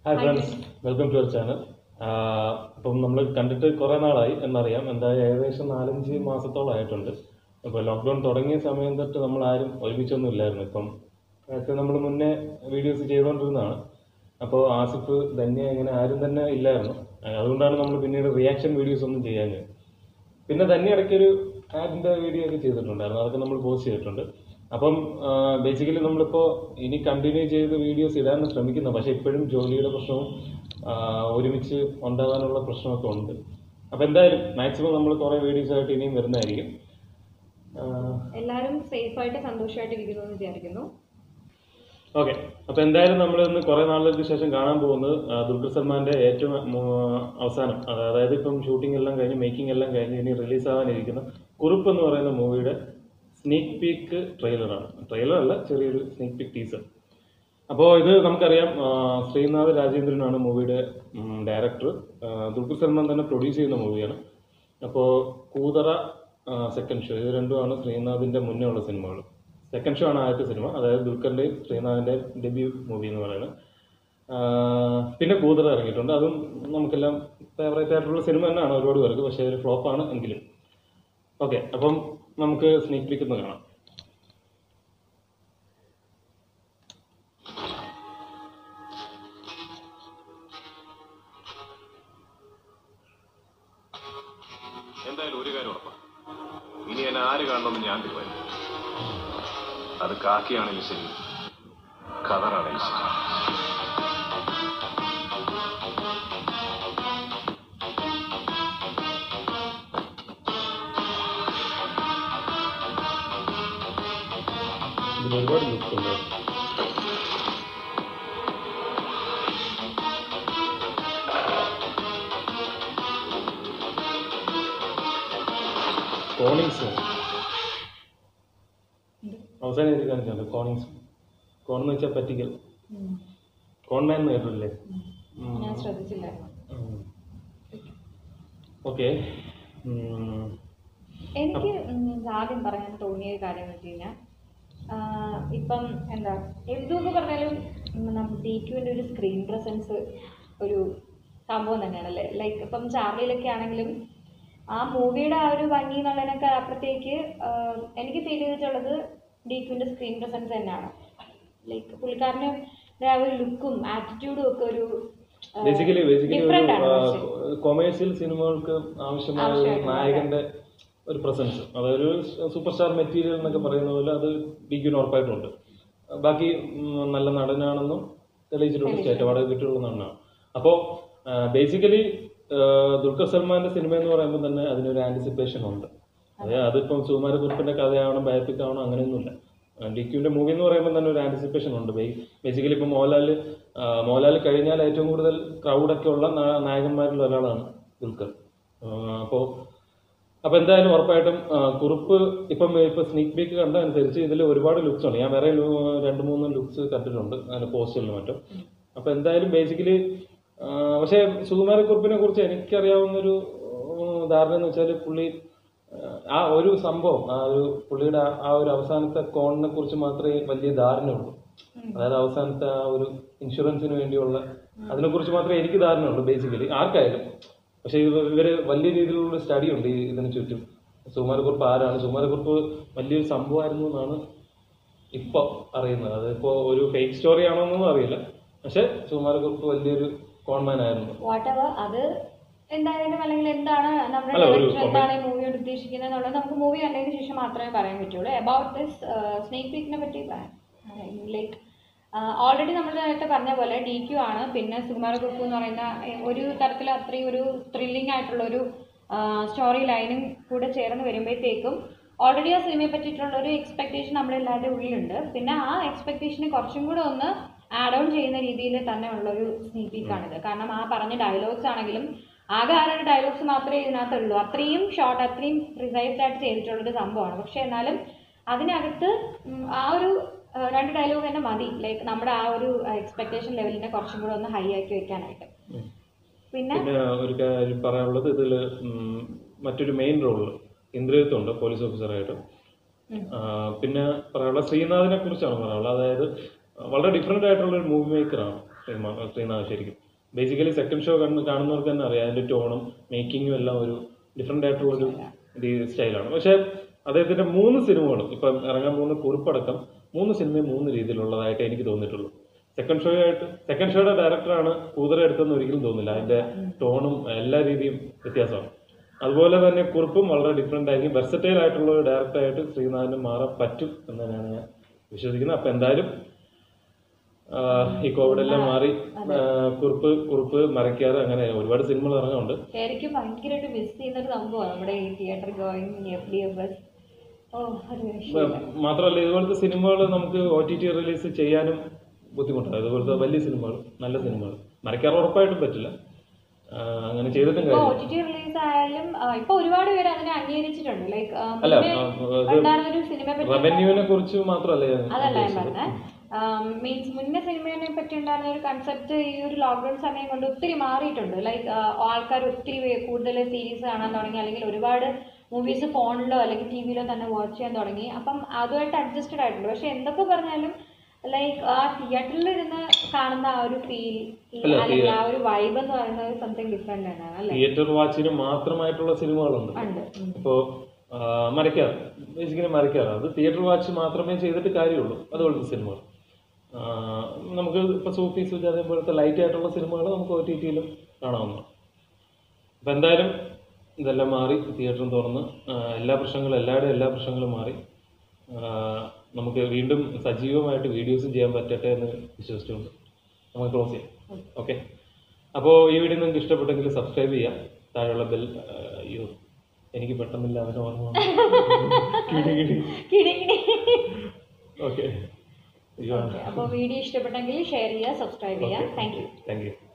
Hi friends welcome to our channel അപ്പം നമ്മൾ കണ്ടിട്ട് കുറേ നാളായി എന്നറിയാം എന്തായാലും ഏകദേശം നാലഞ്ച് മാസത്തോളമായിട്ടുണ്ട് അപ്പോൾ ലോക്ക്ഡൗൺ തുടങ്ങിയ സമയം തൊട്ട് നമ്മൾ ആരും ഒരുമിച്ചൊന്നും ഇല്ലായിരുന്നു ഇപ്പം നേരത്തെ നമ്മൾ മുന്നേ വീഡിയോസ് ചെയ്തുകൊണ്ടിരുന്നതാണ് അപ്പോൾ ആസിഫ് ധന്യ ഇങ്ങനെ ആരും തന്നെ ഇല്ലായിരുന്നു ആ, അതുകൊണ്ടാണ് നമ്മൾ പിന്നീട് റിയാക്ഷൻ വീഡിയോസ് ഒന്നും ചെയ്യാഞ്ഞത് പിന്നെ തന്നെ ഇടയ്ക്കൊരു ആഡിൻ്റെ വീഡിയോ ഒക്കെ ചെയ്തിട്ടുണ്ടായിരുന്നു അതൊക്കെ നമ്മൾ പോസ്റ്റ് ചെയ്തിട്ടുണ്ട് അപ്പം ബേസിക്കലി നമ്മളിപ്പോൾ ഇനി കണ്ടിന്യൂ ചെയ്ത് വീഡിയോസ് ഇടാൻ ശ്രമിക്കുന്നു പക്ഷേ ഇപ്പോഴും ജോലിയുടെ പ്രശ്നവും ആ, ഒരുമിച്ച് ഉണ്ടാകാനുള്ള പ്രശ്നമൊക്കെ ഉണ്ട് അപ്പോൾ എന്തായാലും മാക്സിമം നമ്മൾ കുറേ വീഡിയോസ് ആയിട്ട് ഇനിയും വരുന്നതായിരിക്കും ആ, എല്ലാവരും സേഫ് ആയിട്ട് സന്തോഷമായിട്ട് ഇരിക്കുന്നു എന്ന് വിചാരിക്കുന്നു ഓക്കെ അപ്പൊ എന്തായാലും നമ്മൾ ഇന്ന് കുറെ നാളുകൾക്ക് ശേഷം കാണാൻ പോകുന്നത് ആ, ദുൽഖർ സൽമാന്റെ ഏറ്റവും മൂ- അവസാനം അത് അതായത് ഇപ്പം ഷൂട്ടിംഗ് എല്ലാം കഴിഞ്ഞ് മേക്കിംഗ് എല്ലാം കഴിഞ്ഞ് ഇനി റിലീസ് ആവാനിരിക്കുന്ന കുറുപ്പ് എന്ന് പറയുന്ന മൂവിയുടെ സ്നീക്ക് പീക്ക് ട്രെയിലറാണ് ട്രെയിലർ അല്ല ചെറിയൊരു സ്നീക്ക് പീക്ക് ടീസർ അപ്പോൾ ഇത് നമുക്കറിയാം ആ, ശ്രീനാഥ് രാജേന്ദ്രനാണ് മൂവിയുടെ ഡയറക്ടർ ദുൽഖർ സൽമാൻ തന്നെ പ്രൊഡ്യൂസ് ചെയ്യുന്ന മൂവിയാണ് അപ്പോൾ കൂതറ സെക്കൻഡ് ഷോ ഇത് രണ്ടുമാണ് ശ്രീനാഥിന്റെ മുന്നേ ഉള്ള സിനിമകൾ സെക്കൻഡ് ഷോ ആണ് ആദ്യത്തെ സിനിമ അതായത് ദുൽഖറിന്റെയും ശ്രീനാഥിന്റെയും ഡെബ്യൂ മൂവി എന്ന് പറയുന്നത് ആ, പിന്നെ കൂതറ ഇറങ്ങിയിട്ടുണ്ട് അതും നമുക്കെല്ലാം ഫേവറേറ്റ് ആയിട്ടുള്ള സിനിമ തന്നെയാണ് ഒരുപാട് പേർക്ക് പക്ഷേ ഒരു ഫ്ലോപ്പാണ് എങ്കിലും ഓക്കെ അപ്പം നമുക്ക് സ്നീക്ക് പീക്ക് ഒന്ന് കാണാം എന്തായാലും ഒരു കാര്യം ഉറപ്പാ ഇനി എന്നെ ആര് കാണണമെന്ന് ഞാൻ തീരുമാനിക്കും അത് കാക്കിയാണെങ്കിലും ശരി ഖദറാണെങ്കിലും ശരി ഇതിൽ ഒരുപാട് ലുക്സ് ഉണ്ട് കോണിങ്സ് അവസാനം എഴുതി കാണിച്ചുണ്ട് കോണിങ്സ് കോൺ എന്ന് വെച്ചാൽ പറ്റിക്കൽ കോൺമാൻ എന്ന് കേട്ടില്ലേ ഞാൻ ശ്രദ്ധിച്ചില്ലായിരുന്നു ഓക്കെ എനിക്ക് ഉം ആദ്യം പറയാൻ തോന്നിയ കാര്യം എന്ന് വെച്ച് കഴിഞ്ഞാൽ ഇപ്പം എന്താ എന്തൊക്കെ പറഞ്ഞാലും ഡി ക്യുവിൻ്റെ ഒരു സ്ക്രീൻ പ്രസൻസ് ഒരു സംഭവം തന്നെയാണല്ലേ ലൈക്ക് ഇപ്പം ചാർലിയിലൊക്കെ ആണെങ്കിലും ആ മൂവിയുടെ ആ ഒരു ഭംഗി എന്നുള്ളതിനൊക്കെ അപ്പുറത്തേക്ക് ആഹ് എനിക്ക് ഫീൽ ചെയ്തിട്ടുള്ളത് ഡി ക്യുവിൻ്റെ സ്ക്രീൻ പ്രസൻസ് തന്നെയാണ് ലൈക്ക് പുള്ളിക്കാരന് ആ ഒരു ലുക്കും ആറ്റിറ്റ്യൂഡും ഒക്കെ ഒരു ബേസിക്കലി ബേസിക്കലി ഡിഫറെൻ്റ് ആണ് ഒരു കുറച്ച്. കൊമേഴ്സ്യൽ സിനിമകൾക്ക് ആവശ്യമായ ഒരു ആവശ്യമായിട്ടുള്ള നായകന്റെ ഒരു പ്രസൻസ് അതൊരു സൂപ്പർ സ്റ്റാർ മെറ്റീരിയൽ എന്നൊക്കെ പറയുന്ന പോലെ അത് ഡിഗ്യൂന് ഉറപ്പായിട്ടുണ്ട് ബാക്കി ഉം, നല്ല നടനാണെന്നും തെളിയിച്ചിട്ടുണ്ട് സ്റ്റേറ്റ് അവാർഡ് കിട്ടിയുള്ള നടനാണ് അപ്പോൾ ബേസിക്കലി ദുൽഖർ സൽമാന്റെ സിനിമ എന്ന് പറയുമ്പോൾ തന്നെ അതിനൊരു ആന്റിസിപ്പേഷൻ ഉണ്ട് അതെ അതിപ്പം സുകുമാരക്കുറിപ്പിന്റെ കഥയാവണം ബയോപിക് ആവണം അങ്ങനെയൊന്നുമില്ല ഡിക്യുവിന്റെ മൂവി എന്ന് പറയുമ്പോൾ തന്നെ ഒരു ആന്റിസിപ്പേഷൻ ഉണ്ട് ബേസിക്കലി ഇപ്പം മോഹൻലാൽ മോഹൻലാൽ കഴിഞ്ഞാൽ ഏറ്റവും കൂടുതൽ ക്രൗഡൊക്കെ ഉള്ള നാ- നായകന്മാരിൽ ഒരാളാണ് ദുൽഖർ അപ്പോൾ അപ്പോൾ എന്തായാലും ഉറപ്പായിട്ടും ആ, കുറുപ്പ് ഇപ്പം ഇപ്പം സ്നീക്ക് പീക്ക് കണ്ട അനുസരിച്ച് ഇതിൽ ഒരുപാട് ലുക്സ് ഉണ്ട് ഞാൻ വേറെ ലു- രണ്ട് മൂന്ന് ലുക്സ് കണ്ടിട്ടുണ്ട് അതിന്റെ പോസ്റ്ററിലും മറ്റും അപ്പോൾ എന്തായാലും ബേസിക്കലി പക്ഷേ സുകുമാരക്കുറുപ്പിനെ കുറിച്ച് എനിക്കറിയാവുന്നൊരു ഉം, ധാരണ എന്ന് വെച്ചാൽ പുള്ളി ആ, ആ ഒരു സംഭവം ആ ഒരു പുള്ളിയുടെ ആ- ആ ഒരു അവസാനത്തെ കോണിനെ കുറിച്ച് മാത്രമേ വലിയ ധാരണയുള്ളൂ അതായത് അവസാനത്തെ ആ ഒരു ഇൻഷുറൻസിന് വേണ്ടിയുള്ള അതിനെക്കുറിച്ച് മാത്രമേ എനിക്ക് ധാരണയുള്ളൂ ബേസിക്കലി ആർക്കായാലും പക്ഷെ ഇത് ഇവര് വലിയ രീതിയിലുള്ള സ്റ്റഡി ഉണ്ട് ഈ ഇതിന് ചുറ്റും സുകുമാരക്കുറിപ്പ് ആരാണ് സുകുമാരക്കുറിപ്പ് വലിയൊരു സംഭവമായിരുന്നു എന്നാണ് ഇപ്പൊ അറിയുന്നത് അതിപ്പോ ഒരു ഫേക്ക് സ്റ്റോറി ആണോ എന്നൊന്നും അറിയില്ല പക്ഷെ സുകുമാരക്കുറിപ്പ് വലിയൊരു കോൺമാൻ ആയിരുന്നു വാട്ട് എവർ അത് എന്തായാലും അല്ലെങ്കിൽ എന്താണ് നമ്മുടെ അല്ല, ഒരു ഡയറക്ടർ എന്താണ് ഈ മൂവിയോട് ഉദ്ദേശിക്കുന്നത് എന്നുള്ളത് നമുക്ക് മൂവി കണ്ടതിന് ശേഷം മാത്രമേ പറയാൻ പറ്റുള്ളൂ അബൌട്ട് ദിസ് സ്നേക് പീക്കിനെ പറ്റി ലൈക്ക് ഓൾറെഡി നമ്മൾ നേരത്തെ പറഞ്ഞ പോലെ ഡി ക്യു ആണ് പിന്നെ സുകുമാര കുറുപ്പ് എന്ന് പറയുന്ന ഏർ, ഒരു തരത്തിൽ അത്രയും ഒരു ത്രില്ലിംഗ് ആയിട്ടുള്ള ഒരു സ്റ്റോറി ലൈനും കൂടെ ചേർന്ന് വരുമ്പോഴത്തേക്കും ഓൾറെഡി ആ സിനിമയെ പറ്റിയിട്ടുള്ള ഒരു എക്സ്പെക്ടേഷൻ നമ്മളെല്ലാവരുടെ ഉള്ളിലുണ്ട് പിന്നെ ആ എക്സ്പെക്ടേഷനെ കുറച്ചും കൂടെ ഒന്ന് ആഡ് ഓൺ ചെയ്യുന്ന രീതിയിൽ തന്നെ ഉള്ള ഒരു സ്നീക് പീക്കാണിത് കാരണം ആ പറഞ്ഞ ഡയലോഗ്സ് ആണെങ്കിലും ആകെ ആരുടെ ഡയലോഗ്സ് മാത്രമേ ഇതിനകത്തുള്ളൂ അത്രയും ഷോർട്ട് അത്രയും പ്രിസൈസ് ആയിട്ട് ചെയ്തിട്ടുള്ളൊരു സംഭവമാണ് പക്ഷെ എന്നാലും അതിനകത്ത് ഉം, ആ ഒരു ആ, രണ്ട് ഡയലോഗ് തന്നെ മതി ലൈക്ക് നമ്മുടെ ആ ഒരു എക്സ്പെക്ടേഷൻ ലെവലിനെ കുറച്ചും കൂടെ ഒന്ന് ഹൈ ആക്കി വെക്കാനായിട്ട് പിന്നെ പിന്നെ ഒരു കാര്യം പറയാനുള്ളത് ഇതിൽ മറ്റൊരു മെയിൻ റോള് ഇന്ദ്രജിത്തുണ്ട് പോലീസ് ഓഫീസറായിട്ട് ഉം. ആ, പിന്നെ പറയാനുള്ള ശ്രീനാഥിനെ കുറിച്ചാണ് പറയാനുള്ളത് അതായത് വളരെ ഡിഫറെൻ്റ് ആയിട്ടുള്ള ഒരു മൂവി മേക്കറാണ് സിനിമ ശ്രീനാഥ് ശരിക്കും ബേസിക്കലി സെക്കൻഡ് ഷോ കണ്ട് കാണുന്നവർക്ക് തന്നെ അറിയാം അതിൻ്റെ ടോണും മേക്കിങ്ങും എല്ലാം ഒരു ഡിഫറെൻ്റ് ആയിട്ടുള്ളൊരു രീതി സ്റ്റൈലാണ് പക്ഷേ അദ്ദേഹത്തിൻ്റെ മൂന്ന് സിനിമകളും ഇപ്പം ഇറങ്ങാൻ പോകുന്ന കുറിപ്പടക്കം മൂന്ന് സിനിമയും മൂന്ന് രീതിയിലുള്ളതായിട്ട് എനിക്ക് തോന്നിയിട്ടുള്ളൂ സെക്കൻഡ് ഷോ ആയിട്ട് സെക്കൻഡ് ഷോയുടെ ഡയറക്ടറാണ് കൂതറ എടുത്തെന്ന് ഒരിക്കലും തോന്നില്ല അതിൻ്റെ ടോണും എല്ലാ രീതിയും വ്യത്യാസമാണ് അതുപോലെ തന്നെ കുറിപ്പും വളരെ ഡിഫറെൻ്റ് ആയിരിക്കും വെർസറ്റൈൽ ആയിട്ടുള്ള ഒരു ഡയറക്ടറായിട്ട് ശ്രീനാഥിന് മാറാൻ പറ്റും എന്ന് തന്നെയാണ് ഞാൻ വിശ്വസിക്കുന്നത് അപ്പം എന്തായാലും ആഹ് ഈ കോവിഡ് എല്ലാം മാറി ആഹ് കുറിപ്പ് കുറിപ്പ് മരയ്ക്കാറ് അങ്ങനെ ഒരുപാട് സിനിമകൾ ഇറങ്ങുന്നുണ്ട് ശരിക്കും ഭയങ്കരമായിട്ട് മിസ് ചെയ്യുന്ന ഒരു സംഭവമാണ് നമ്മുടെ ഈ theatre going F D F S ഓ ഒരു രക്ഷയില്ല. മാത്രമല്ല ഇതുപോലത്തെ സിനിമകൾ നമുക്ക് ഒ ടി ടി റിലീസ് ചെയ്യാനും ബുദ്ധിമുട്ടാണ് ഇതുപോലത്തെ വലിയ സിനിമകൾ നല്ല സിനിമകൾ മരയ്ക്കാറ് ഉറപ്പായിട്ടും പറ്റില്ല ആഹ് അങ്ങനെ ചെയ്തിട്ടും ഇപ്പൊ ഒ കാര്യം ടി ടി റിലീസ് ആയാലും ആ, ഇപ്പൊ ഒരുപാട് പേര് അതിനെ അംഗീകരിച്ചിട്ടുണ്ട് ലൈക്ക് അല്ല ആഹ് ഇത് ഉണ്ടായിരുന്നൊരു സിനിമയെ പറ്റി റവന്യൂവിനെ കുറിച്ച് മാത്രമല്ല ഞാൻ അതല്ല ഞാൻ ഉദ്ദേശിച്ചത്. പറഞ്ഞത് മീൻസ് മുന്നേ സിനിമയെ പറ്റി ഉണ്ടായിരുന്ന ഒരു കൺസെപ്റ്റ് ഈ ഒരു ലോക്ക്ഡൌൺ സമയം കൊണ്ട് ഒത്തിരി മാറിയിട്ടുണ്ട് ലൈക്ക് ആൾക്കാർ ഒത്തിരി വേ- കൂടുതൽ സീരീസ് കാണാൻ തുടങ്ങി അല്ലെങ്കിൽ ഒരുപാട് മൂവീസ് ഫോണിലോ അല്ലെങ്കിൽ ടി വിയിലോ തന്നെ വാച്ച് ചെയ്യാൻ തുടങ്ങി അപ്പം അതുമായിട്ട് അഡ്ജസ്റ്റഡ് ആയിട്ടുണ്ട് പക്ഷെ എന്തൊക്കെ പറഞ്ഞാലും ലൈക്ക് ആ തിയേറ്ററിൽ ഇരുന്ന് കാണുന്ന ആ ഒരു ഫീൽ അല്ല, അല്ലെങ്കിൽ ആ ഒരു വൈബ് എന്ന് പറയുന്നത് സംതിങ് ഡിഫറെന്റ് ആണ് അല്ലേ തിയേറ്റർ വാച്ചിന് മാത്രമായിട്ടുള്ള സിനിമകളുണ്ട് ഉണ്ട് ഉം. ഇപ്പോൾ മരയ്ക്കാറ് ബേസിക്കലി മരയ്ക്കാറ് അത് തിയേറ്റർ വാച്ച് മാത്രമേ ചെയ്തിട്ട് കാര്യമുള്ളൂ അതുപോലത്തെ സിനിമകൾ ആ, നമുക്ക് ഇപ്പോൾ സൂഫി സുജാത പോലത്തെ ലൈറ്റ് ആയിട്ടുള്ള സിനിമകൾ നമുക്ക് ഒ ടി ടിയിലും കാണാവുന്നതാണ് അപ്പം എന്തായാലും ഇതെല്ലാം മാറി തിയേറ്ററും തുറന്ന് ആ, എല്ലാ പ്രശ്നങ്ങളും എല്ലാവരുടെയും എല്ലാ പ്രശ്നങ്ങളും മാറി ആ, നമുക്ക് വീണ്ടും സജീവമായിട്ട് വീഡിയോസും ചെയ്യാൻ പറ്റട്ടെ എന്ന് വിശ്വസിച്ചുകൊണ്ട് നമുക്ക് ക്ലോസ് ചെയ്യാം ഓക്കെ അപ്പോൾ ഈ വീഡിയോ നിങ്ങൾക്ക് ഇഷ്ടപ്പെട്ടെങ്കിൽ സബ്സ്ക്രൈബ് ചെയ്യാം താഴെയുള്ള ബെൽ അയ്യോ എനിക്ക് പെട്ടെന്നില്ല അവന് ഓർമ്മ വന്നു. കിടി കിടി കിടി കിടി ഓക്കെ അയ്യോ അപ്പോൾ വീഡിയോ ഇഷ്ടപ്പെട്ടെങ്കിൽ ഷെയർ ചെയ്യുക സബ്സ്ക്രൈബ് ചെയ്യുക താങ്ക് യു താങ്ക് യു